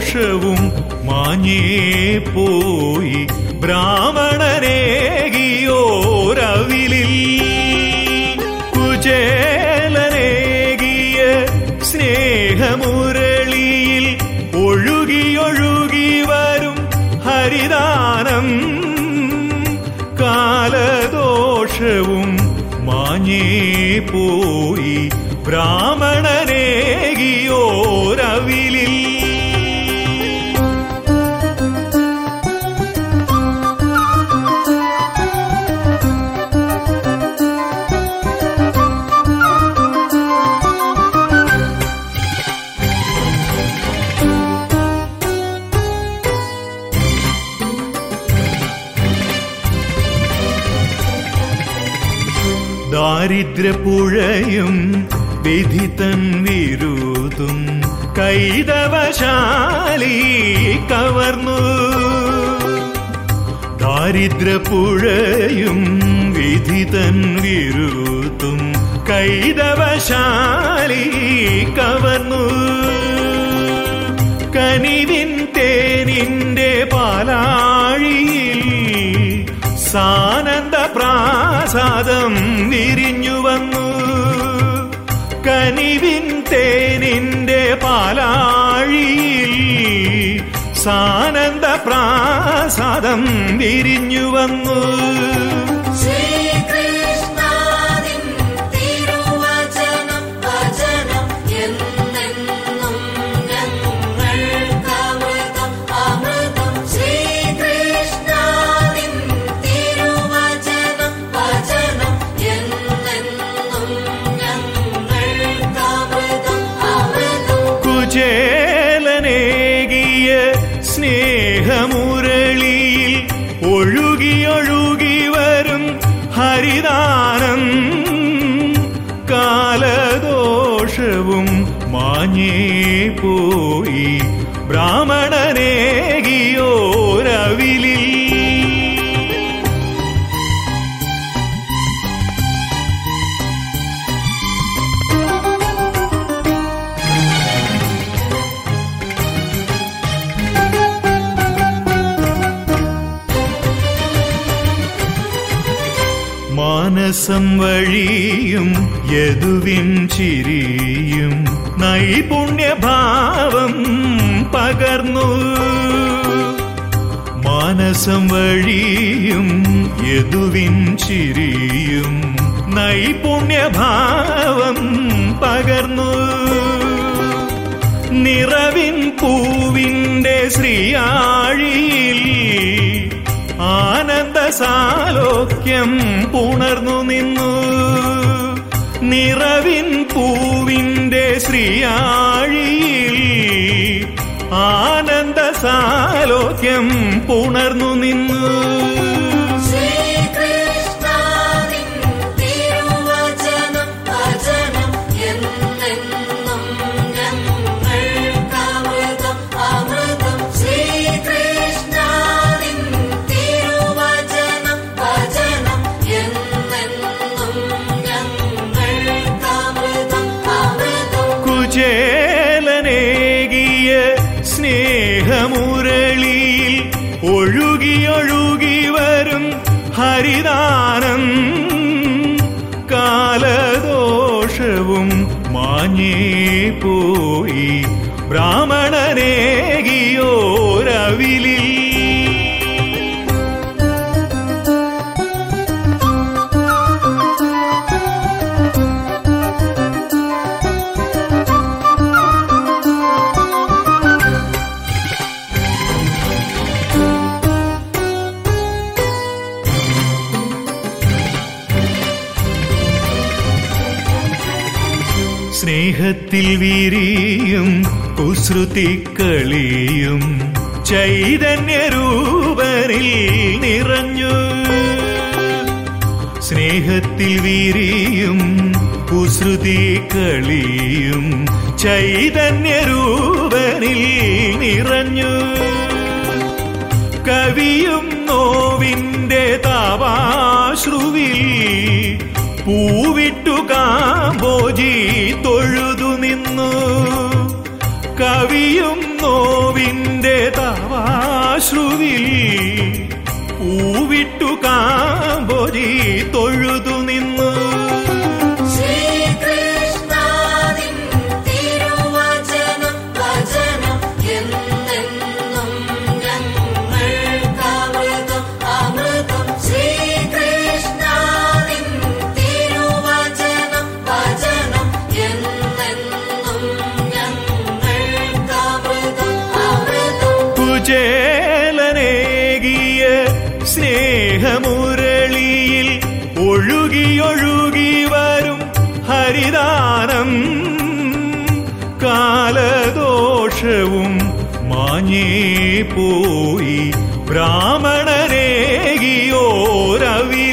കാലദോഷവും മാഞ്ഞേ പോയി ബ്രാഹ്മണനേകിയോരവിലിൽ കുചേലനേകിയ സ്നേഹമുരളിയിൽ ഒഴുകിയൊഴുകി വരും ഹരിദാനം കാലദോഷവും മാഞ്ഞേ പോയി ബ്രാഹ്മണനേകിയോരവിലിൽ ദാരിദ്ര്യപ്പുഴയും വിധിതൻ വിരുതും കൈതവശാലി കവർന്നു ദാരിദ്ര്യപ്പുഴയും വിധിതൻ വിരുതും കൈതവശാലി കവർന്നു കനിവിൻ തേനിന്റെ പാലാഴിയിൽ സാനന്ദ പ്രാസാദം വിരിഞ്ഞു വന്നു കനിവിൻ തേനിന്റെ പാലാഴിയിൽ സാനന്ദ പ്രാസാദം വിരിഞ്ഞു വന്നു ശ്രീകൃഷ്ണാദിൻ തിരുവചനം വചനം എന്നെന്നും ഞങ്ങൾക്കമൃതം അമൃതം ശ്രീകൃഷ്ണാദിൻ തിരുവചനം വചനം എന്നെന്നും ഞങ്ങൾക്കമൃതം അമൃതം കുചേലനേകിയ സ്നേഹമുരളിയിൽ ഒഴുകിയൊഴുകി വരും ഹരിദാനം കാലദോഷവും മാഞ്ഞേ പോയി ബ്രാഹ്മണനേകിയോരവിലിൽ മാനസം വഴിയും യദുവിൻ ചിരിയും നൈപുണ്യഭാവം പകർന്നു മാനസം വഴിയും യദുവിൻ ചിരിയും നൈപുണ്യഭാവം പകർന്നു നിറവിൻ പൂവിന്റെ ശ്രീയാഴിയിൽ ആനന്ദ സാലോക്യം പുണർന്നു നിന്നു നിറവിൻ പൂവിന്റെ ശ്രീയാഴിയിൽ ആനന്ദ സാലോക്യം പുണർന്നു നിന്നു ശ്രീകൃഷ്ണാദിൻ തിരുവചനം വചനം എന്നെന്നും ഞങ്ങൾക്കമൃതം അമൃതം ശ്രീകൃഷ്ണാദിൻ തിരുവചനം വചനം എന്നെന്നും ഞങ്ങൾക്കമൃതം അമൃതം കുചേലനേകിയ സ്നേഹമുരളിയിൽ ഒഴുകിയൊഴുകി വരും ഹരിദാനം കാലദോഷവും മാഞ്ഞേ പോയി ബ്രാഹ്മണനേകിയോരവിലിൽ സ്നേഹത്തിൽ വിരിയും കുസൃതിക്കളിയും ചൈതന്യരൂപനിൽ നിറഞ്ഞു സ്നേഹത്തിൽ വിരിയും കുസൃതിക്കളിയും ചൈതന്യരൂപനിൽ നിറഞ്ഞു കവിയും നോവിന്റെ താപാശ്രുവിൽ പൂവിട്ടു കാമ്പോജി തൊഴുതു നിന്നു കവിയും നോവിൻ നോവിന്റെ തവാശ്രുവിൽ പൂവിട്ടു കാമ്പൊരി തൊഴുതു നിന്നു ശ്രീകൃഷ്ണാദിൻ തിരുവചനം വചനം എന്നെന്നും ഞങ്ങൾക്കമൃതം അമൃതം ശ്രീകൃഷ്ണാദിൻ തിരുവചനം വചനം എന്നെന്നും ഞങ്ങൾക്കമൃതം അമൃതം കുചേലനേകിയ സ്നേഹമുരളിയിൽ ഒഴുകിയൊഴുകി വരും ഹരിദാനം കാലദോഷവും മാഞ്ഞേ പോയി ബ്രാഹ്മണനേകിയോരവി